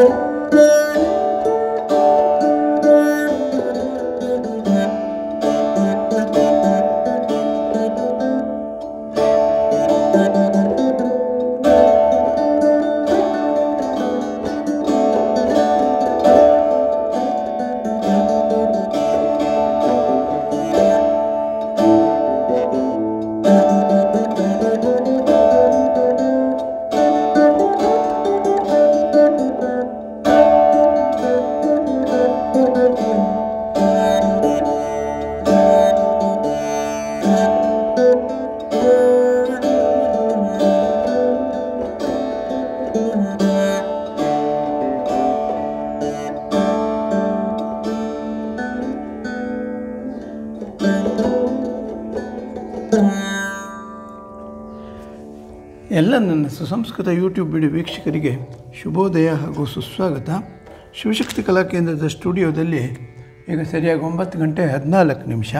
ಎಲ್ಲ ನನ್ನ ಸುಸಂಸ್ಕೃತ ಯೂಟ್ಯೂಬ್ ವಿಡಿಯೋ ವೀಕ್ಷಕರಿಗೆ ಶುಭೋದಯ ಹಾಗೂ ಸುಸ್ವಾಗತ ಶಿವಶಕ್ತಿ ಕಲಾ ಕೇಂದ್ರದ ಸ್ಟುಡಿಯೋದಲ್ಲಿ ಈಗ ಸರಿಯಾಗಿ ಒಂಬತ್ತು ಗಂಟೆ ಹದಿನಾಲ್ಕು ನಿಮಿಷ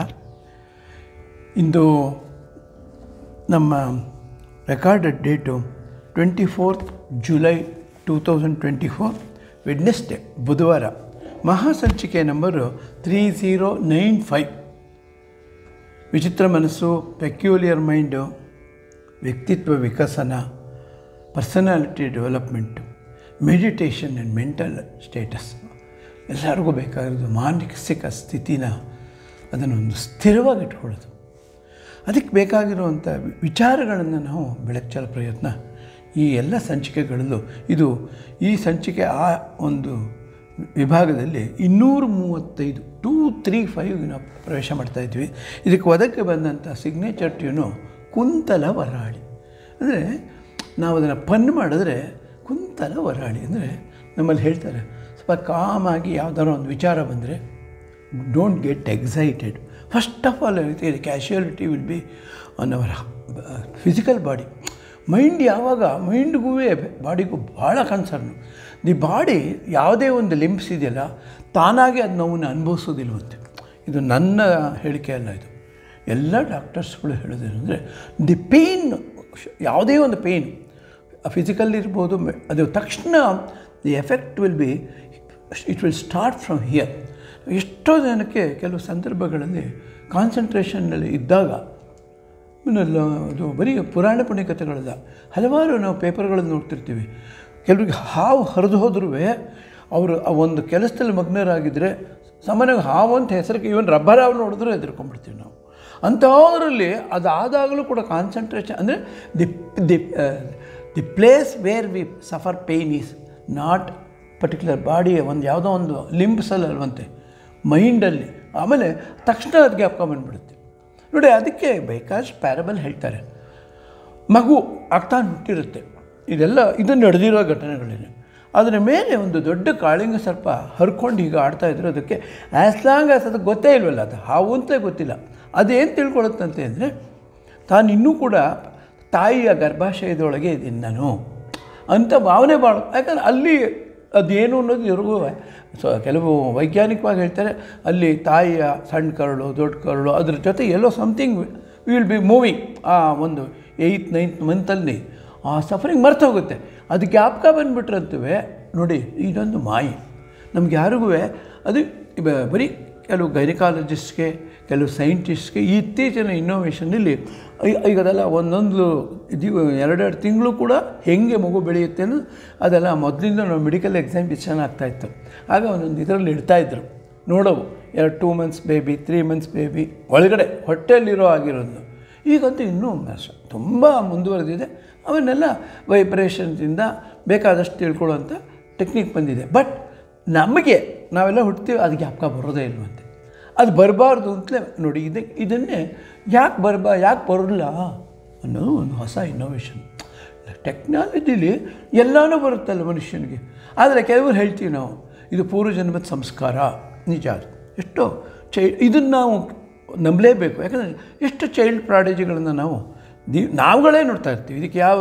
ಇಂದು ನಮ್ಮ recorded date twenty fourth July two thousand twenty four Wednesday ಬುಧವಾರ ಮಹಾಸಂಚಿಕೆ number three zero nine five ವಿಚಿತ್ರ ಮನಸ್ಸು ಪೆಕ್ಯುಲಿಯರ್ ಮೈಂಡು ವ್ಯಕ್ತಿತ್ವ ವಿಕಸನ personality development meditation and mental status ಎಲ್ಲರಿಗೂ ಬೇಕಾಗಿರೋದು ಮಾನಸಿಕ ಸ್ಥಿತಿನ ಅದನ್ನು ಒಂದು ಸ್ಥಿರವಾಗಿ ಇಟ್ಕೊಳ್ಳೋದು ಅದಕ್ಕೆ ಬೇಕಾಗಿರುವಂಥ ವಿಚಾರಗಳನ್ನು ನಾವು ಬೆಳಚಲು ಪ್ರಯತ್ನ ಈ ಎಲ್ಲ ಸಂಚಿಕೆಗಳಲ್ಲೂ ಇದು ಈ ಸಂಚಿಕೆ ಆ ಒಂದು ವಿಭಾಗದಲ್ಲಿ ಇನ್ನೂರ ಮೂವತ್ತೈದು ಟೂ ತ್ರೀ ಫೈವ್ ನಾವು ಪ್ರವೇಶ ಮಾಡ್ತಾಯಿದ್ವಿ ಇದಕ್ಕೆ ಒದಕ್ಕೆ ಬಂದಂಥ ಸಿಗ್ನೇಚರ್ ಟ್ಯೂನು ಕುಂತಲ ವರಾಳಿ ಅಂದರೆ ನಾವು ಅದನ್ನು ಪನ್ ಮಾಡಿದ್ರೆ ಕುಂತಲ ವರಾಳಿ ಅಂದರೆ ನಮ್ಮಲ್ಲಿ ಹೇಳ್ತಾರೆ ಸ್ವಲ್ಪ ಕಾಮಾಗಿ ಯಾವ್ದಾರೋ ಒಂದು ವಿಚಾರ ಬಂದರೆ don't get excited first of all ಇದು casualty will be on our physical body mind ಯಾವಾಗ ಮೈಂಡ್ಗೂ ಬಾಡಿಗೂ ಭಾಳ ಕನ್ಸರ್ನು ದಿ ಬಾಡಿ ಯಾವುದೇ ಒಂದು ಲಿಂಪ್ಸ್ ಇದೆಯಲ್ಲ ತಾನಾಗೆ ಅದು ನೋವನ್ನು ಅನುಭವಿಸೋದಿಲ್ವಂತೆ ಇದು ನನ್ನ ಹೇಳಿಕೆ ಅಲ್ಲ ಇದು ಎಲ್ಲ ಡಾಕ್ಟರ್ಸ್ಗಳು ಹೇಳೋದೇನೆಂದರೆ ದಿ ಪೇಯ್ನ್ ಯಾವುದೇ ಒಂದು ಪೇಯ್ನ್ ಫಿಸಿಕಲ್ ಇರ್ಬೋದು ಮೆ- ಅದು ತಕ್ಷಣ the effect will be it will start from here ಎಷ್ಟೋ ಜನಕ್ಕೆ ಕೆಲವು ಸಂದರ್ಭಗಳಲ್ಲಿ ಕಾನ್ಸಂಟ್ರೇಷನ್ನಲ್ಲಿ ಇದ್ದಾಗ ಆಮೇಲೆ ಅದು ಬರೀ ಪುರಾಣ ಪುಣ್ಯಕಥೆಗಳಲ್ಲ ಹಲವಾರು ನಾವು ಪೇಪರ್ಗಳನ್ನು ನೋಡ್ತಿರ್ತೀವಿ ಕೆಲವರಿಗೆ ಹಾವು ಹರಿದು ಹೋದ್ರೂ ಅವರು ಆ ಒಂದು ಕೆಲಸದಲ್ಲಿ ಮಗ್ನರಾಗಿದ್ದರೆ ಸಾಮಾನ್ಯವಾಗಿ ಹಾವು ಅಂತ ಹೆಸರಿಗೆ ಇವನ್ ರಬ್ಬರ್ ಹಾವು ನೋಡಿದ್ರೆ ಹೆದರ್ಕೊಂಡ್ಬಿಡ್ತೀವಿ ನಾವು ಅಂಥದ್ರಲ್ಲಿ ಅದಾದಾಗಲೂ ಕೂಡ ಕಾನ್ಸಂಟ್ರೇಷನ್ ಅಂದರೆ the the the place where we suffer pain is not particular ಬಾಡಿಯ ಒಂದು ಯಾವುದೋ ಒಂದು ಲಿಂಬ್ಸಲ್ಲಿ ಅಲ್ವಂತೆ ಮೈಂಡಲ್ಲಿ ಆಮೇಲೆ ತಕ್ಷಣ ಅದು ಜ್ಞಾಪಕ ಬಂದುಬಿಡುತ್ತೆ ನೋಡಿ ಅದಕ್ಕೆ ಬೇಕಾದಷ್ಟು ಪ್ಯಾರಬಲ್ ಹೇಳ್ತಾರೆ ಮಗು ಆಗ್ತಾನೆ ಹುಟ್ಟಿರುತ್ತೆ ಇದೆಲ್ಲ ಇದು ನಡೆದಿರೋ ಘಟನೆಗಳೇನೆ ಅದರ ಮೇಲೆ ಒಂದು ದೊಡ್ಡ ಕಾಳಿಂಗ ಸರ್ಪ ಹರ್ಕೊಂಡು ಈಗ ಆಡ್ತಾ ಇದ್ರು ಅದಕ್ಕೆ ಆ್ಯಸ್ ಲಾಂಗ್ ಆಸ್ ಅದು ಗೊತ್ತೇ ಇಲ್ವಲ್ಲ ಅದು ಹಾವು ಅಂತಲೇ ಗೊತ್ತಿಲ್ಲ ಅದೇನು ತಿಳ್ಕೊಳುತ್ತಂತೆ ಅಂದರೆ ತಾನು ಇನ್ನೂ ಕೂಡ ತಾಯಿಯ ಗರ್ಭಾಶಯದೊಳಗೆ ಇದ್ದೀನಿ ನಾನು ಅಂತ ಭಾವನೆ ಭಾಳ ಯಾಕಂದ್ರೆ ಅಲ್ಲಿ ಅದೇನು ಅನ್ನೋದು ಇವ್ರಿಗೂ ಸೊ ಕೆಲವು ವೈಜ್ಞಾನಿಕವಾಗಿ ಹೇಳ್ತಾರೆ ಅಲ್ಲಿ ತಾಯಿಯ ಸಣ್ಣ ಕರಳು ದೊಡ್ಡ ಕರಳು ಅದ್ರ ಜೊತೆ ಎಲ್ಲೋ ಸಮಥಿಂಗ್ ವಿಲ್ ಬಿ ಮೂವಿಂಗ್ ಆ ಒಂದು ಏಯ್ತ್ ನೈನ್ತ್ ಮಂತಲ್ಲಿ ಆ ಸಫರಿಂಗ್ ಮರ್ತು ಹೋಗುತ್ತೆ ಅದು ಜ್ಞಾಪಕ ಬಂದುಬಿಟ್ರಂತುವೆ ನೋಡಿ ಇದೊಂದು ಮಾಯೆ ನಮ್ಗೆ ಯಾರಿಗೂ ಅದು ಇವ- ಬರೀ ಕೆಲವು ಗೈನಕಾಲಜಿಸ್ಟ್ಗೆ ಕೆಲವು ಸೈಂಟಿಸ್ಟ್ಗೆ ಈ ಇತ್ತೀಚಿನ ಇನ್ನೋವೇಷನಲ್ಲಿ ಈಗ ಅದೆಲ್ಲ ಒಂದೊಂದು ದಿವ ಎರಡೆರಡು ತಿಂಗಳು ಕೂಡ ಹೆಂಗೆ ಮಗು ಬೆಳೆಯುತ್ತೆ ಅನ್ನೋದು ಅದೆಲ್ಲ ಮೊದಲಿಂದ ನಾವು ಮೆಡಿಕಲ್ ಎಕ್ಸಾಮಿನೇಷನ್ ಆಗ್ತಾಯಿತ್ತು ಆಗ ಒಂದೊಂದು ಇದರಲ್ಲಿ ಇಡ್ತಾಯಿದ್ರು ನೋಡೋವು ಎರಡು two months baby three months baby ಒಳಗಡೆ ಹೊಟ್ಟೆಯಲ್ಲಿರೋ ಆಗಿರೋದು ಈಗಂತೂ ಇನ್ನೂ ಸ- ತುಂಬ ಮುಂದುವರೆದಿದೆ ಅವನ್ನೆಲ್ಲ ವೈಬ್ರೇಷನ್ಸಿಂದ ಬೇಕಾದಷ್ಟು ತಿಳ್ಕೊಳ್ಳೋಂಥ ಟೆಕ್ನಿಕ್ ಬಂದಿದೆ ಬಟ್ ನಮಗೆ ನಾವೆಲ್ಲ ಹುಡ್ತೀವಿ ಅದು ಜ್ಞಾಪಕ ಬರೋದೇ ಇಲ್ವಂತೆ ಅದು ಬರಬಾರ್ದು ಅಂತಲೇ ನೋಡಿ ಇದೆ ಇದನ್ನೇ ಯಾಕೆ ಬರಬಾ ಯಾಕೆ ಬರೋಲ್ಲ ಅನ್ನೋದು ಒಂದು ಹೊಸ ಇನ್ನೋವೇಷನ್ ಟೆಕ್ನಾಲಜಿಲಿ ಎಲ್ಲನೂ ಬರುತ್ತಲ್ಲ ಮನುಷ್ಯನಿಗೆ ಆದರೆ ಕೆಲವರು ಹೇಳ್ತೀವಿ ನಾವು ಇದು ಪೂರ್ವಜನ್ಮದ ಸಂಸ್ಕಾರ ನಿಜ ಅದು ಎಷ್ಟೋ ಚೈ ಇದನ್ನು ನಾವು ನಂಬಲೇಬೇಕು ಯಾಕಂದರೆ ಎಷ್ಟು ಚೈಲ್ಡ್ ಪ್ರಾಡಜಿಗಳನ್ನು ನಾವು ದಿ ನಾವುಗಳೇ ನೋಡ್ತಾ ಇರ್ತೀವಿ ಇದಕ್ಕೆ ಯಾವ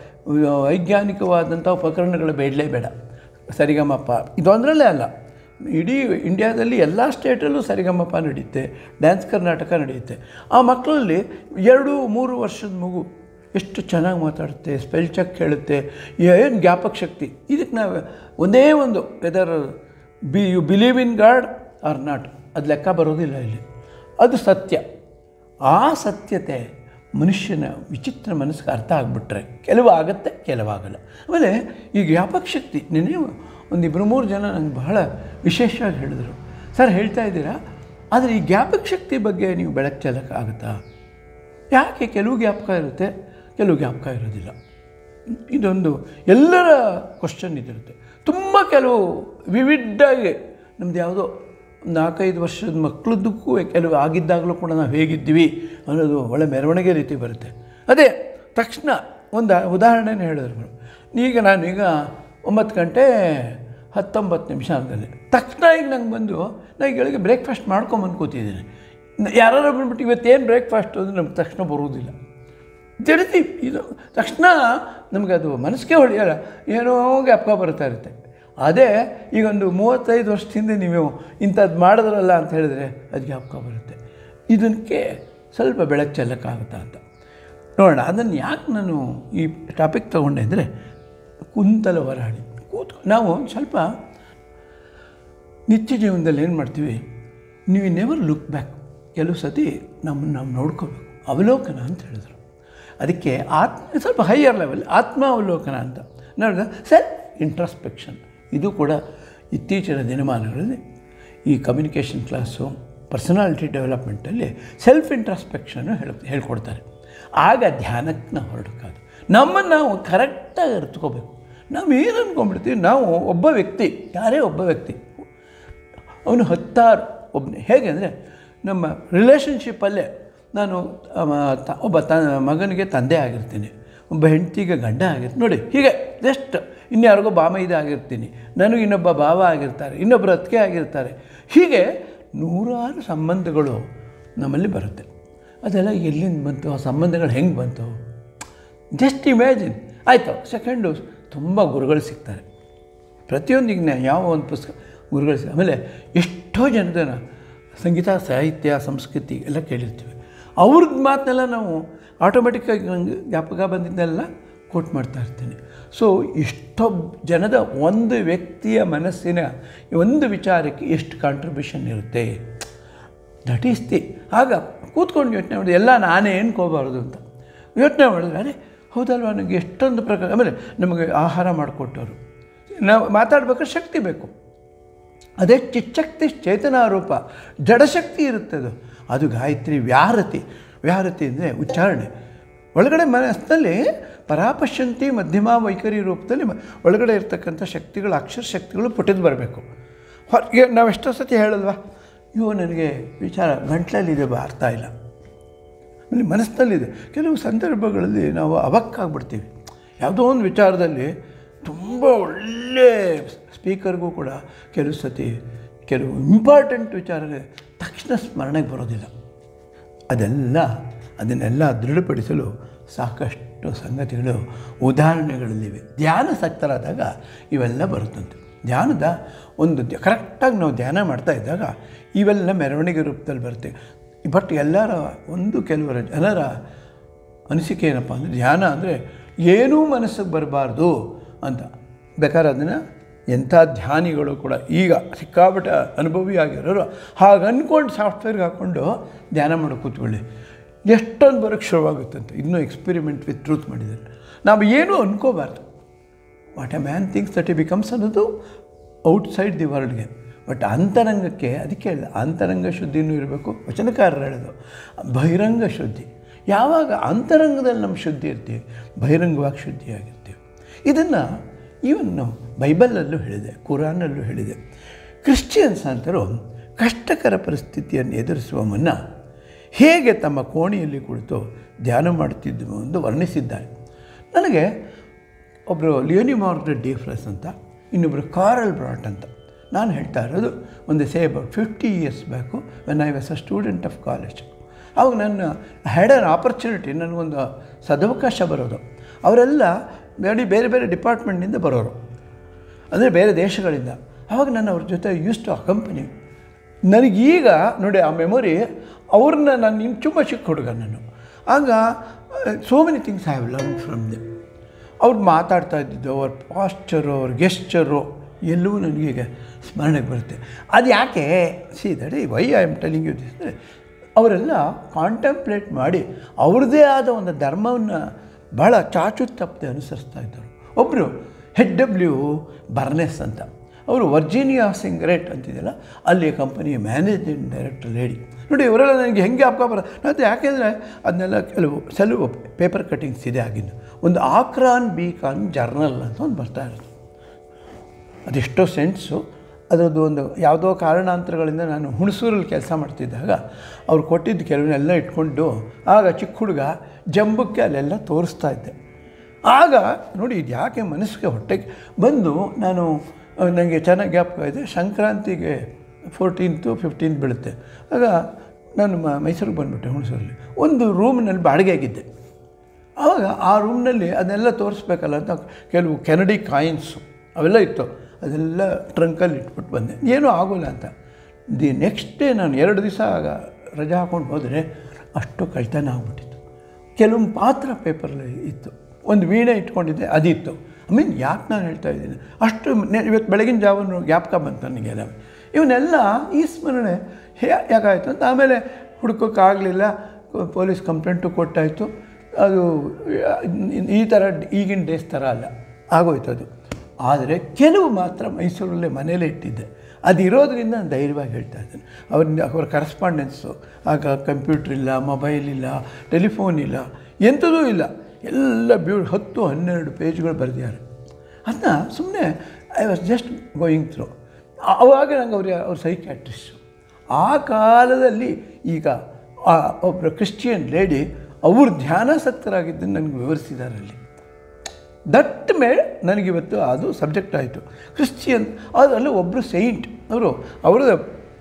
ವೈಜ್ಞಾನಿಕವಾದಂಥ ಉಪಕರಣಗಳು ಬೇಡಲೇ ಬೇಡ ಸರಿಗಮಪ ಇದೊಂದರಲ್ಲೇ ಅಲ್ಲ ಇಡೀ ಇಂಡಿಯಾದಲ್ಲಿ ಎಲ್ಲ ಸ್ಟೇಟಲ್ಲೂ ಸರಿಗಮಪ ನಡೆಯುತ್ತೆ ಡ್ಯಾನ್ಸ್ ಕರ್ನಾಟಕ ನಡೆಯುತ್ತೆ ಆ ಮಕ್ಕಳಲ್ಲಿ ಎರಡು ಮೂರು ವರ್ಷದ ಮಗು ಎಷ್ಟು ಚೆನ್ನಾಗಿ ಮಾತಾಡುತ್ತೆ ಸ್ಪೆಲ್ ಚೆಕ್ ಹೇಳುತ್ತೆ ಏನು ಜ್ಞಾಪಕ ಶಕ್ತಿ ಇದಕ್ಕೆ ನಾವು ಒಂದೇ ಒಂದು whether be you believe in God or not ಅದು ಲೆಕ್ಕ ಬರೋದಿಲ್ಲ ಇಲ್ಲಿ ಅದು ಸತ್ಯ ಆ ಸತ್ಯತೆ ಮನುಷ್ಯನ ವಿಚಿತ್ರ ಮನಸ್ಸಿಗೆ ಅರ್ಥ ಆಗಿಬಿಟ್ರೆ ಕೆಲವು ಆಗುತ್ತೆ ಕೆಲವಾಗಲ್ಲ ಆಮೇಲೆ ಈ ಜ್ಞಾಪಕ ಶಕ್ತಿ ನೆನೆ ಒಂದು ಇಬ್ಬರು ಮೂರು ಜನ ನಂಗೆ ಬಹಳ ವಿಶೇಷವಾಗಿ ಹೇಳಿದರು ಸರ್ ಹೇಳ್ತಾ ಇದ್ದೀರಾ ಆದರೆ ಈ ಜ್ಞಾಪಕ ಶಕ್ತಿ ಬಗ್ಗೆ ನೀವು ಬೆಳಕು ಚೆಲ್ಲಕ್ಕಾಗುತ್ತಾ ಯಾಕೆ ಕೆಲವು ಜ್ಞಾಪಕ ಇರುತ್ತೆ ಕೆಲವು ಜ್ಞಾಪಕ ಇರೋದಿಲ್ಲ ಇದೊಂದು ಎಲ್ಲರ ಕ್ವಶನ್ ಇದಿರುತ್ತೆ ತುಂಬ ಕೆಲವು ವಿವಿಡ್ಡಾಗಿ ನಮ್ದು ಯಾವುದೋ ನಾಲ್ಕೈದು ವರ್ಷದ ಮಕ್ಕಳದ್ದಕ್ಕೂ ಕೆಲವು ಆಗಿದ್ದಾಗಲೂ ಕೂಡ ನಾವು ಹೇಗಿದ್ದೀವಿ ಅನ್ನೋದು ಒಳ್ಳೆ ಮೆರವಣಿಗೆ ರೀತಿ ಬರುತ್ತೆ ಅದೇ ತಕ್ಷಣ ಒಂದು ಉದಾಹರಣೆನೇ ಹೇಳಿದ್ರು ಈಗ ನಾನು ಈಗ ಒಂಬತ್ತು ಗಂಟೆ ಹತ್ತೊಂಬತ್ತು ನಿಮಿಷ ಆಗದಲ್ಲಿ ತಕ್ಷಣ ಈಗ ನಂಗೆ ಬಂದು ನಾನು ಬೆಳಗ್ಗೆ ಬ್ರೇಕ್ಫಾಸ್ಟ್ ಮಾಡ್ಕೊಂಬಂದು ಕೂತಿದ್ದೀನಿ ಯಾರು ಬಂದ್ಬಿಟ್ಟು ಇವತ್ತೇನು ಬ್ರೇಕ್ಫಾಸ್ಟ್ ಅಂದರೆ ನಮ್ಗೆ ತಕ್ಷಣ ಬರುವುದಿಲ್ಲ ತಿಳಿತೀವಿ ಇದು ತಕ್ಷಣ ನಮಗೆ ಅದು ಮನಸ್ಸಿಗೆ ಹೊಳೆಯಲ್ಲ ಏನೋ ಜ್ಞಾಪಕ ಬರ್ತಾ ಇರುತ್ತೆ ಅದೇ ಈಗ ಒಂದು ಮೂವತ್ತೈದು ವರ್ಷದ ಹಿಂದೆ ನೀವು ಇಂಥದ್ದು ಮಾಡಿದ್ರಲ್ಲ ಅಂತ ಹೇಳಿದ್ರೆ ಅದು ಜ್ಞಾಪಕ ಬರುತ್ತೆ ಇದಕ್ಕೆ ಸ್ವಲ್ಪ ಬೆಳಕು ಚೆಲ್ಲಕ್ಕಾಗುತ್ತಾ ಅಂತ ನೋಡೋಣ ಅದನ್ನು ಯಾಕೆ ನಾನು ಈ ಟಾಪಿಕ್ ತೊಗೊಂಡೆ ಅಂದರೆ ಕುಂತಲ ಹೊರಾಡಿ ಕೂತ್ಕೊ ನಾವು ಸ್ವಲ್ಪ ನಿತ್ಯ ಜೀವನದಲ್ಲಿ ಏನು ಮಾಡ್ತೀವಿ ನೀವು ನೆವರ್ ಲುಕ್ ಬ್ಯಾಕ್ ಕೆಲವು ಸತಿ ನಮ್ಮನ್ನು ನಾವು ನೋಡ್ಕೋಬೇಕು ಅವಲೋಕನ ಅಂತ ಹೇಳಿದ್ರು ಅದಕ್ಕೆ ಆತ್ಮ ಸ್ವಲ್ಪ ಹೈಯರ್ ಲೆವೆಲ್ ಆತ್ಮ ಅವಲೋಕನ ಅಂತ ನೋಡಿದ ಸೆಲ್ಫ್ ಇಂಟ್ರಸ್ಪೆಕ್ಷನ್ ಇದು ಕೂಡ ಇತ್ತೀಚಿನ ದಿನಮಾನಗಳಲ್ಲಿ ಈ ಕಮ್ಯುನಿಕೇಷನ್ ಕ್ಲಾಸು ಪರ್ಸನಾಲಿಟಿ ಡೆವಲಪ್ಮೆಂಟಲ್ಲಿ ಸೆಲ್ಫ್ ಇಂಟ್ರಸ್ಪೆಕ್ಷನ್ನು ಹೇಳಿ ಹೇಳ್ಕೊಡ್ತಾರೆ ಆಗ ಧ್ಯಾನಕ್ಕೆ ನಾವು ಹೊರಡಕ್ಕಾಗ ನಮ್ಮನ್ನು ನಾವು ಕರೆಕ್ಟಾಗಿ ಅರ್ತ್ಕೋಬೇಕು ನಾವು ಏನು ಅಂದ್ಕೊಂಡ್ಬಿಡ್ತೀವಿ ನಾವು ಒಬ್ಬ ವ್ಯಕ್ತಿ ಯಾರೇ ಒಬ್ಬ ವ್ಯಕ್ತಿ ಅವನು ಹತ್ತಾರು ಒಬ್ಬನೇ ಹೇಗೆ ಅಂದರೆ ನಮ್ಮ ರಿಲೇಷನ್ಶಿಪ್ಪಲ್ಲೇ ನಾನು ಅವ- ತ- ಒಬ್ಬ ತ ಮಗನಿಗೆ ತಂದೆ ಆಗಿರ್ತೀನಿ ಒಬ್ಬ ಹೆಂಡತಿಗೆ ಗಂಡ ಆಗಿರ್ತೀನಿ ನೋಡಿ ಹೀಗೆ ಜಸ್ಟ್ ಇನ್ಯಾರಿಗೋ ಬಾಮೈದ ಆಗಿರ್ತೀನಿ ನನಗೆ ಇನ್ನೊಬ್ಬ ಭಾವ ಆಗಿರ್ತಾರೆ ಇನ್ನೊಬ್ಬರು ಅತ್ತಿಗೆ ಆಗಿರ್ತಾರೆ ಹೀಗೆ ನೂರಾರು ಸಂಬಂಧಗಳು ನಮ್ಮಲ್ಲಿ ಬರುತ್ತೆ ಅದೆಲ್ಲ ಎಲ್ಲಿಂದ ಬಂತು ಆ ಸಂಬಂಧಗಳು ಹೆಂಗೆ ಬಂತು ಜಸ್ಟ್ ಇಮ್ಯಾಜಿನ್ ಆಯಿತು ಸೆಕೆಂಡು ತುಂಬ ಗುರುಗಳು ಸಿಗ್ತಾರೆ ಪ್ರತಿಯೊಂದಿಗೆ ನಾ ಯಾವ ಒಂದು ಪುಸ್ತಕ ಗುರುಗಳು ಸಿಗ ಆಮೇಲೆ ಎಷ್ಟೋ ಜನದ ಸಂಗೀತ ಸಾಹಿತ್ಯ ಸಂಸ್ಕೃತಿ ಎಲ್ಲ ಕೇಳಿರ್ತೀವಿ ಅವ್ರದ್ದು ಮಾತನ್ನೆಲ್ಲ ನಾವು ಆಟೋಮೆಟಿಕ್ಕಾಗಿ ನಂಗೆ ಜ್ಞಾಪಕ ಬಂದಿದ್ದೆಲ್ಲ ಕೋಟ್ ಮಾಡ್ತಾ ಇರ್ತೀನಿ ಸೊ ಎಷ್ಟೋ ಜನದ ಒಂದು ವ್ಯಕ್ತಿಯ ಮನಸ್ಸಿನ ಒಂದು ವಿಚಾರಕ್ಕೆ ಎಷ್ಟು ಕಾಂಟ್ರಿಬ್ಯೂಷನ್ ಇರುತ್ತೆ ದಟ್ ಈಸ್ ದಿ ಆಗ ಕೂತ್ಕೊಂಡು ಯೋಚನೆ ಮಾಡಿದೆ ಎಲ್ಲ ನಾನೇ ಅನ್ಕೋಬಾರ್ದು ಅಂತ ಯೋಚನೆ ಮಾಡಿದ್ರೆ ಅರೆ ಹೌದಲ್ವಾ ನನಗೆ ಎಷ್ಟೊಂದು ಪ್ರಕಾರ ಆಮೇಲೆ ನಮಗೆ ಆಹಾರ ಮಾಡಿಕೊಟ್ಟವರು ನಾವು ಮಾತಾಡ್ಬೇಕಾದ್ರೆ ಶಕ್ತಿ ಬೇಕು ಅದೇ ಚಿಚ್ಚಕ್ತಿ ಚೇತನಾರೂಪ ಜಡಶಕ್ತಿ ಇರುತ್ತೆ ಅದು ಅದು ಗಾಯತ್ರಿ ವ್ಯಾಹರತಿ ವ್ಯಾಹರತಿ ಅಂದರೆ ಉಚ್ಚಾರಣೆ ಒಳಗಡೆ ಮನಸ್ಸಿನಲ್ಲಿ ಪರಾಪಶ್ಯಂತಿ ಮಧ್ಯಮ ವೈಖರಿ ರೂಪದಲ್ಲಿ ಮ- ಒಳಗಡೆ ಇರ್ತಕ್ಕಂಥ ಶಕ್ತಿಗಳು ಅಕ್ಷರ ಶಕ್ತಿಗಳು ಪುಟಿದು ಬರಬೇಕು ಹೊರಗೆ ನಾವು ಎಷ್ಟೋ ಸತಿ ಹೇಳಲ್ವಾ ಇವು ನನಗೆ ವಿಚಾರ ಗಂಟ್ಲಲ್ಲಿದೆ ಬಾ ಅರ್ಥ ಇಲ್ಲ ಆಮೇಲೆ ಮನಸ್ಸಿನಲ್ಲಿದೆ ಕೆಲವು ಸಂದರ್ಭಗಳಲ್ಲಿ ನಾವು ಅವಕ್ಕಾಗ್ಬಿಡ್ತೀವಿ ಯಾವುದೋ ಒಂದು ವಿಚಾರದಲ್ಲಿ ತುಂಬ ಒಳ್ಳೆ ಸ್ಪೀಕರ್ಗೂ ಕೂಡ ಕೆಲವು ಸತಿ ಕೆಲವು ಇಂಪಾರ್ಟೆಂಟ್ ವಿಚಾರಗಳು ತಕ್ಷಣ ಸ್ಮರಣೆಗೆ ಬರೋದಿಲ್ಲ ಅದೆಲ್ಲ ಅದನ್ನೆಲ್ಲ ದೃಢಪಡಿಸಲು ಸಾಕಷ್ಟು ಸಂಗತಿಗಳು ಉದಾಹರಣೆಗಳಲ್ಲಿವೆ ಧ್ಯಾನಸಕ್ತರಾದಾಗ ಇವೆಲ್ಲ ಬರುತ್ತಂತೆ ಧ್ಯಾನದ ಒಂದು ಧ್ಯ- ಕರೆಕ್ಟಾಗಿ ನಾವು ಧ್ಯಾನ ಮಾಡ್ತಾ ಇದ್ದಾಗ ಇವೆಲ್ಲ ಮೆರವಣಿಗೆ ರೂಪದಲ್ಲಿ ಬರುತ್ತೆ ಬಟ್ ಎಲ್ಲರ ಒಂದು ಕೆಲವರ ಜನರ ಅನಿಸಿಕೆ ಏನಪ್ಪ ಅಂದರೆ ಧ್ಯಾನ ಅಂದರೆ ಏನೂ ಮನಸ್ಸಿಗೆ ಬರಬಾರ್ದು ಅಂತ ಬೇಕಾದ್ರೆ ಅದನ್ನು ಎಂಥ ಧ್ಯಾನಿಗಳು ಕೂಡ ಈಗ ಸಿಕ್ಕಾಪಟ್ಟೆ ಅನುಭವಿ ಆಗಿರೋರು ಹಾಗೆ ಅಂದ್ಕೊಂಡು ಸಾಫ್ಟ್ವೇರ್ಗೆ ಹಾಕ್ಕೊಂಡು ಧ್ಯಾನ ಮಾಡೋ ಕೂತ್ಕೊಳ್ಳಿ ಎಷ್ಟೊಂದು ಬರೋಕ್ಕೆ ಶುರುವಾಗುತ್ತಂತೆ ಇನ್ನೂ ಎಕ್ಸ್ಪೆರಿಮೆಂಟ್ ವಿತ್ ಟ್ರೂತ್ ಮಾಡಿದ್ದಾರೆ ನಾವು ಏನೂ ಅನ್ಕೋಬಾರ್ದು what a man thinks that he becomes ಅನ್ನೋದು ಔಟ್ಸೈಡ್ ದಿ ವರ್ಲ್ಡ್ಗೆ ಬಟ್ ಅಂತರಂಗಕ್ಕೆ ಅದಕ್ಕೆ ಹೇಳಿದ ಅಂತರಂಗ ಶುದ್ಧಿನೂ ಇರಬೇಕು ವಚನಕಾರರು ಹೇಳೋದು ಬಹಿರಂಗ ಶುದ್ಧಿ ಯಾವಾಗ ಅಂತರಂಗದಲ್ಲಿ ನಮ್ಮ ಶುದ್ಧಿ ಇರ್ತೀವಿ ಬಹಿರಂಗವಾಗಿ ಶುದ್ಧಿಯಾಗಿರ್ತೀವಿ ಇದನ್ನು ಈವನ್ ನಾವು ಬೈಬಲಲ್ಲೂ ಹೇಳಿದೆ ಕುರಾನಲ್ಲೂ ಹೇಳಿದೆ ಕ್ರಿಶ್ಚಿಯನ್ಸ್ ಅಂತರೂ ಕಷ್ಟಕರ ಪರಿಸ್ಥಿತಿಯನ್ನು ಎದುರಿಸುವ ಮುನ್ನ ಹೇಗೆ ತಮ್ಮ ಕೋಣೆಯಲ್ಲಿ ಕುಳಿತು ಧ್ಯಾನ ಮಾಡುತ್ತಿದ್ದು ಎಂದು ವರ್ಣಿಸಿದ್ದಾರೆ ನನಗೆ ಒಬ್ಬರು ಲಿಯೋನಿ ಮಾರ್ಗ್ರೆಟ್ ಡಿಫ್ರಸ್ ಅಂತ ಇನ್ನೊಬ್ಬರು ಕಾರಲ್ ಬ್ರಾಟ್ ಅಂತ ನಾನು ಹೇಳ್ತಾ ಇರೋದು ಒಂದು say about fifty years back when I was a student of college ಅವಾಗ ನನ್ನ ಹ್ಯಾಡ್ ಅನ್ ಆಪರ್ಚುನಿಟಿ ನನಗೊಂದು ಸದವಕಾಶ ಬರೋದು ಅವರೆಲ್ಲ ಬೇರೆ ಬೇರೆ ಬೇರೆ ಡಿಪಾರ್ಟ್ಮೆಂಟ್ನಿಂದ ಬರೋರು ಅಂದರೆ ಬೇರೆ ದೇಶಗಳಿಂದ ಆವಾಗ ನಾನು ಅವ್ರ ಜೊತೆ ಯೂಸ್ ಟು ಅಕಂಪನಿ ನನಗೀಗ ನೋಡಿ ಆ ಮೆಮೊರಿ ಅವ್ರನ್ನ ನಾನು ಇನ್ನು ತುಂಬ ಚಿಕ್ಕ ಹುಡುಗ ನಾನು ಆಗ so many things I have learn from them ಅವ್ರು ಮಾತಾಡ್ತಾ ಇದ್ದಿದ್ದು ಅವ್ರ ಪಾಸ್ಚರು ಅವ್ರ ಗೆಸ್ಚರು ಎಲ್ಲವೂ ನನಗೆ ಈಗ ಸ್ಮರಣೆಗೆ ಬರುತ್ತೆ ಅದು ಯಾಕೆ see that why I am telling you this ಅವರೆಲ್ಲ ಕಾಂಟೆಂಪ್ಲೇಟ್ ಮಾಡಿ ಅವ್ರದ್ದೇ ಆದ ಒಂದು ಧರ್ಮವನ್ನು ಭಾಳ ಚಾಚು ತಪ್ಪದೆ ಅನುಸರಿಸ್ತಾ ಇದ್ದರು ಒಬ್ಬರು ಹೆಡ್ ಡಬ್ಲ್ಯೂ ಬರ್ನೆಸ್ ಅಂತ ಅವರು ವರ್ಜೀನಿಯಾ ಸಿಂಗರೇಟ್ ಅಂತಿದೆಯಲ್ಲ ಅಲ್ಲಿ ಕಂಪನಿಯ ಮ್ಯಾನೇಜಿಂಗ್ ಡೈರೆಕ್ಟರ್ ಲೇಡಿ ನೋಡಿ ಇವರೆಲ್ಲ ನನಗೆ ಹೆಂಗೆ ಅಪ್ಪ ಬರ ಅದು ಯಾಕೆಂದರೆ ಅದನ್ನೆಲ್ಲ ಕೆಲವು ಕೆಲವು ಪೇಪರ್ ಕಟ್ಟಿಂಗ್ಸ್ ಇದೆ ಆಗಿದ್ದು ಒಂದು ಆಕ್ರಾನ್ ಬೀಕಾನ್ ಜರ್ನಲ್ ಅಂತ ಒಂದು ಬರ್ತಾ ಇರೋದು ಅದೆಷ್ಟೋ ಸೆಂಟ್ಸು ಅದರದ್ದು ಒಂದು ಯಾವುದೋ ಕಾರಣಾಂತರಗಳಿಂದ ನಾನು ಹುಣಸೂರಲ್ಲಿ ಕೆಲಸ ಮಾಡ್ತಿದ್ದಾಗ ಅವ್ರು ಕೊಟ್ಟಿದ್ದು ಕೆಲವನ್ನೆಲ್ಲ ಇಟ್ಕೊಂಡು ಆಗ ಚಿಕ್ಕ ಹುಡುಗ ಜಂಬಕ್ಕೆ ಅಲ್ಲೆಲ್ಲ ತೋರಿಸ್ತಾ ಇದ್ದೆ ಆಗ ನೋಡಿ ಇದು ಯಾಕೆ ಮನಸ್ಸಿಗೆ ಹೊಟ್ಟೆಗೆ ಬಂದು ನಾನು ನನಗೆ ಚೆನ್ನಾಗಿ ಜ್ಞಾಪಕ ಇದೆ ಸಂಕ್ರಾಂತಿಗೆ ಫೋರ್ಟೀನ್ತು ಫಿಫ್ಟೀನ್ತ್ ಬೀಳುತ್ತೆ ಆಗ ನಾನು ಮ ಮೈಸೂರಿಗೆ ಬಂದುಬಿಟ್ಟೆ ಹುಣಸೂರಲ್ಲಿ ಒಂದು ರೂಮ್ನಲ್ಲಿ ಬಾಡಿಗೆಗಿದ್ದೆ ಆವಾಗ ಆ ರೂಮ್ನಲ್ಲಿ ಅದನ್ನೆಲ್ಲ ತೋರಿಸ್ಬೇಕಲ್ಲ ಅಂತ ಕೆಲವು ಕೆನಡಿ ಕಾಯಿನ್ಸು ಅವೆಲ್ಲ ಇತ್ತು ಅದೆಲ್ಲ ಟ್ರಂಕಲ್ಲಿ ಇಟ್ಬಿಟ್ಟು ಬಂದೆ ಏನೂ ಆಗೋಲ್ಲ ಅಂತ ದಿ ನೆಕ್ಸ್ಟ್ ಡೇ ನಾನು ಎರಡು ದಿವಸ ಆಗ ರಜೆ ಹಾಕ್ಕೊಂಡು ಹೋದರೆ ಅಷ್ಟು ಕಳ್ತನ ಆಗ್ಬಿಟ್ಟಿತ್ತು ಕೆಲವೊಂದು ಪಾತ್ರ ಪೇಪರಲ್ಲಿ ಇತ್ತು ಒಂದು ವೀಣೆ ಇಟ್ಕೊಂಡಿದ್ದೆ ಅದಿತ್ತು ಐ ಮೀನ್ ಯಾಕೆ ನಾನು ಹೇಳ್ತಾ ಇದ್ದೀನಿ ಅಷ್ಟು ನೆ- ಇವತ್ತು ಬೆಳಗಿನ ಜಾವನು ಜ್ಞಾಪಕ ಬಂತು ನನಗೆಲ್ಲ ಇವನ್ನೆಲ್ಲ ಈ ಸ್ಮರಣೆ ಹೇ- ಯಾಕಾಯಿತು ಅಂತ ಆಮೇಲೆ ಹುಡ್ಕೋಕ್ಕಾಗಲಿಲ್ಲ ಪೊಲೀಸ್ ಕಂಪ್ಲೇಂಟು ಕೊಟ್ಟಾಯಿತು ಅದು ಈ ಥರ ಈಗಿನ ಡೇಸ್ ಥರ ಅಲ್ಲ ಆಗೋಯ್ತು ಅದು ಆದರೆ ಕೆಲವು ಮಾತ್ರ ಮೈಸೂರಲ್ಲೇ ಮನೇಲೇ ಇಟ್ಟಿದ್ದೆ ಅದು ಇರೋದ್ರಿಂದ ನಾನು ಧೈರ್ಯವಾಗಿ ಹೇಳ್ತಾ ಇದ್ದೇನೆ ಅವ್ರ ಅವರ ಕರೆಸ್ಪಾಂಡೆನ್ಸು ಆಗ ಕಂಪ್ಯೂಟ್ರ್ ಇಲ್ಲ ಮೊಬೈಲ್ ಇಲ್ಲ ಟೆಲಿಫೋನ್ ಇಲ್ಲ ಎಂಥದೂ ಇಲ್ಲ ಎಲ್ಲ ಬ್ಯೂ ಹತ್ತು ಹನ್ನೆರಡು ಪೇಜ್ಗಳು ಬರೆದಿದ್ದಾರೆ ಅದನ್ನ ಸುಮ್ಮನೆ I was just going through ಆವಾಗ ನಂಗೆ ಅವ್ರ ಅವ್ರ ಸೈಕ್ಯಾಟ್ರಿಸ್ಟು ಆ ಕಾಲದಲ್ಲಿ ಈಗ ಆ ಒಬ್ಬರು ಕ್ರಿಶ್ಚಿಯನ್ ಲೇಡಿ ಅವರು ಧ್ಯಾನಾಸಕ್ತರಾಗಿದ್ದನ್ನು ನನಗೆ ವಿವರಿಸಿದ್ದಾರೆ ಅಲ್ಲಿ ದಟ್ ಮೇಲೆ ನನಗಿವತ್ತು ಅದು ಸಬ್ಜೆಕ್ಟ್ ಆಯಿತು ಕ್ರಿಶ್ಚಿಯನ್ ಅದರಲ್ಲಿ ಒಬ್ಬರು ಸೈಂಟ್ ಅವರು ಅವರ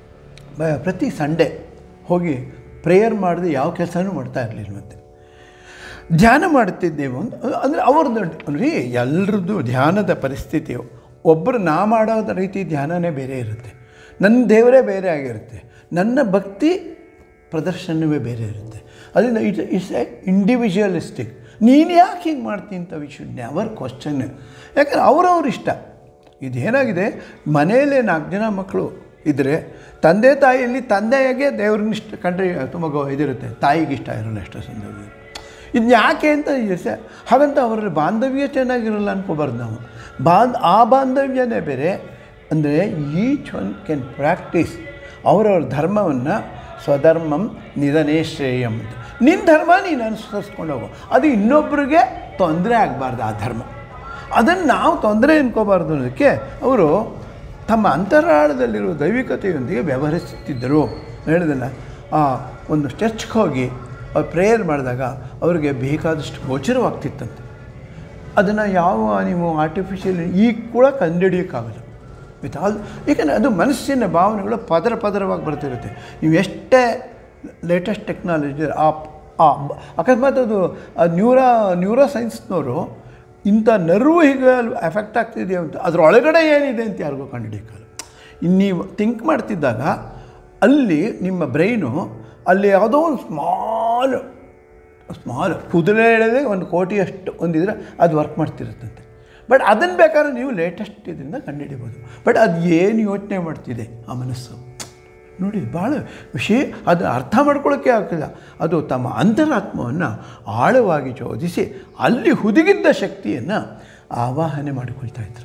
ಪ್ರತಿ ಸಂಡೇ ಹೋಗಿ ಪ್ರೇಯರ್ ಮಾಡದೆ ಯಾವ ಕೆಲಸನೂ ಮಾಡ್ತಾ ಇರಲಿಲ್ವಂತೆ ಧ್ಯಾನ ಮಾಡುತ್ತಿದ್ದೇವೆ ಅಂತ ಅಂದರೆ ಅವ್ರದ್ದು ರೀ ಎಲ್ರದ್ದು ಧ್ಯಾನದ ಪರಿಸ್ಥಿತಿ ಒಬ್ಬರು ನಾ ಮಾಡೋ ರೀತಿ ಧ್ಯಾನನೇ ಬೇರೆ ಇರುತ್ತೆ ನನ್ನ ದೇವರೇ ಬೇರೆ ಆಗಿರುತ್ತೆ ನನ್ನ ಭಕ್ತಿ ಪ್ರದರ್ಶನವೇ ಬೇರೆ ಇರುತ್ತೆ ಅದರಿಂದ ಇಟ್ ಇಟ್ಸ್ ಎ ಇಂಡಿವಿಜುವಲಿಸ್ಟಿಕ್ ನೀನು ಯಾಕೆ ಹಿಂಗೆ ಮಾಡ್ತೀನಿ ಅಂತ ವಿ ಶುಡ್ ನೆವರ್ ಕ್ವಶನ್ ಯಾಕಂದ್ರೆ ಅವ್ರವ್ರ ಇಷ್ಟ ಇದೇನಾಗಿದೆ ಮನೆಯಲ್ಲೇ ನಾಲ್ಕು ಜನ ಮಕ್ಕಳು ಇದ್ದರೆ ತಂದೆ ತಾಯಿಯಲ್ಲಿ ತಂದೆಯಾಗೆ ದೇವ್ರನ್ನ ಇಷ್ಟ ಕಂಡ್ರೆ ತುಂಬ ಗೌ ಇದಿರುತ್ತೆ ತಾಯಿಗೆ ಇಷ್ಟ ಇರೋಲ್ಲ ಎಷ್ಟೋ ಸಂದರ್ಭದಲ್ಲಿ ಇದು ಯಾಕೆ ಅಂತ ಇದೆ ಹಾಗಂತ ಅವರ ಬಾಂಧವ್ಯ ಚೆನ್ನಾಗಿರಲ್ಲ ಅನ್ಕೋಬಾರ್ದು ನಾವು ಬಾಂಧ್ ಆ ಬಾಂಧವ್ಯನೇ ಬೇರೆ ಅಂದರೆ ಈಚ್ ಒನ್ ಕ್ಯಾನ್ ಪ್ರಾಕ್ಟೀಸ್ ಅವರವ್ರ ಧರ್ಮವನ್ನು ಸ್ವಧರ್ಮಂ ನಿಧನೇ ಶ್ರೇಯಂ ಅಂತ ನಿನ್ನ ಧರ್ಮ ನೀನು ಅನುಸರಿಸ್ಕೊಂಡು ಹೋಗು ಅದು ಇನ್ನೊಬ್ಬರಿಗೆ ತೊಂದರೆ ಆಗಬಾರ್ದು ಆ ಧರ್ಮ ಅದನ್ನು ನಾವು ತೊಂದರೆ ಅನ್ಕೋಬಾರ್ದು ಅನ್ನೋದಕ್ಕೆ ಅವರು ತಮ್ಮ ಅಂತರಾಳದಲ್ಲಿರುವ ದೈವಿಕತೆಯೊಂದಿಗೆ ವ್ಯವಹರಿಸುತ್ತಿದ್ದರು ಹೇಳಿದಲ್ಲ ಆ ಒಂದು ಚರ್ಚ್ಗೆ ಹೋಗಿ ಅವ್ರು ಪ್ರೇಯರ್ ಮಾಡಿದಾಗ ಅವರಿಗೆ ಬೇಕಾದಷ್ಟು ಗೋಚರವಾಗ್ತಿತ್ತಂತೆ ಅದನ್ನು ಯಾವ ನೀವು ಆರ್ಟಿಫಿಷಿಯಲ್ ಈಗ ಕೂಡ ಕಂಡುಹಿಡಿಯೋಕ್ಕಾಗಲ್ಲ ವಿತ್ ಆಲ್ ಏಕೆಂದರೆ ಅದು ಮನಸ್ಸಿನ ಭಾವನೆಗಳು ಪದರ ಪದರವಾಗಿ ಬರ್ತಿರುತ್ತೆ ನೀವು ಎಷ್ಟೇ ಲೇಟೆಸ್ಟ್ ಟೆಕ್ನಾಲಜಿ ಆ ಆ ಬ- ಅಕಸ್ಮಾತ್ ಅದು ಆ ನ್ಯೂರಾ ನ್ಯೂರೋ ಸೈನ್ಸ್ನವರು ಇಂಥ ನರ್ವು ಹೀಗೆ ಎಫೆಕ್ಟ್ ಆಗ್ತಿದೆಯಾ ಅಂತ ಅದರೊಳಗಡೆ ಏನಿದೆ ಅಂತ ಯಾರಿಗೂ ಕಂಡುಹಿಡಿಯೋಕ್ಕಲ್ಲ ಇನ್ನು ನೀವು ಥಿಂಕ್ ಮಾಡ್ತಿದ್ದಾಗ ಅಲ್ಲಿ ನಿಮ್ಮ ಬ್ರೈನು ಅಲ್ಲಿ ಯಾವುದೋ ಒಂದು ಸ್ಮಾಲ್ ಸ್ಮಾಲ್ ಕುದುರೆ ಹೇಳಿದ್ರೆ ಒಂದು ಕೋಟಿಯಷ್ಟು ಒಂದಿದ್ರೆ ಅದು ವರ್ಕ್ ಮಾಡ್ತಿರುತ್ತಂತೆ ಬಟ್ ಅದನ್ನು ಬೇಕಾದ್ರೆ ನೀವು ಲೇಟೆಸ್ಟ್ ಇದರಿಂದ ಕಂಡುಹಿಡಿಬೋದು ಬಟ್ ಅದು ಏನು ಯೋಚನೆ ಮಾಡ್ತಿದೆ ಆ ಮನಸ್ಸು ನೋಡಿ ಭಾಳ ವಿಷಯ ಅದು ಅರ್ಥ ಮಾಡ್ಕೊಳ್ಳೋಕ್ಕೆ ಆಗ್ತಿಲ್ಲ ಅದು ತಮ್ಮ ಅಂತರಾತ್ಮವನ್ನು ಆಳವಾಗಿ ಚೋದಿಸಿ ಅಲ್ಲಿ ಹುದುಗಿದ್ದ ಶಕ್ತಿಯನ್ನು ಆವಾಹನೆ ಮಾಡಿಕೊಳ್ತಾ ಇದ್ರು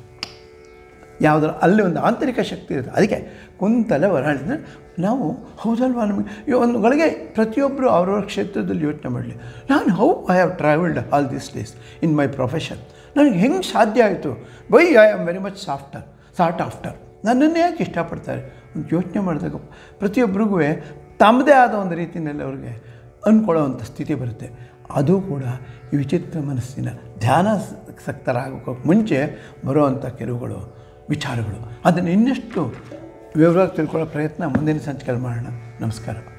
ಯಾವುದರ ಅಲ್ಲಿ ಒಂದು ಆಂತರಿಕ ಶಕ್ತಿ ಇರುತ್ತೆ ಅದಕ್ಕೆ ಕುಂತಲ ವರಾಳಿನ ನಾವು ಹೌದಲ್ವಾ ನಮಗೆ ಈ ಒಂದು ಗಳಿಗೆ ಪ್ರತಿಯೊಬ್ಬರು ಅವರವ್ರ ಕ್ಷೇತ್ರದಲ್ಲಿ ಯೋಚನೆ ಮಾಡಲಿ ನಾನು how I have travelled all this days in my profession ನನಗೆ ಹೆಂಗೆ ಸಾಧ್ಯ ಆಯಿತು by I am very much softer sort after ನನ್ನನ್ನೇ ಯಾಕೆ ಇಷ್ಟಪಡ್ತಾರೆ ಒಂದು ಯೋಚನೆ ಮಾಡಿದಾಗ ಪ್ರತಿಯೊಬ್ಬರಿಗೂ ತಮ್ಮದೇ ಆದ ಒಂದು ರೀತಿಯಲ್ಲಿ ಅವ್ರಿಗೆ ಅಂದ್ಕೊಳ್ಳೋವಂಥ ಸ್ಥಿತಿ ಬರುತ್ತೆ ಅದು ಕೂಡ ಈ ವಿಚಿತ್ರ ಮನಸ್ಸಿನ ಧ್ಯಾನಾಸಕ್ತರಾಗೋಕ್ಕೆ ಮುಂಚೆ ಬರುವಂಥ ಕೆಲವುಗಳು ವಿಚಾರಗಳು ಅದನ್ನು ಇನ್ನಷ್ಟು ವಿವರವಾಗಿ ತಿಳ್ಕೊಳ್ಳೋ ಪ್ರಯತ್ನ ಮುಂದಿನ ಸಂಚಿಕೆಯಲ್ಲಿ ಮಾಡೋಣ ನಮಸ್ಕಾರ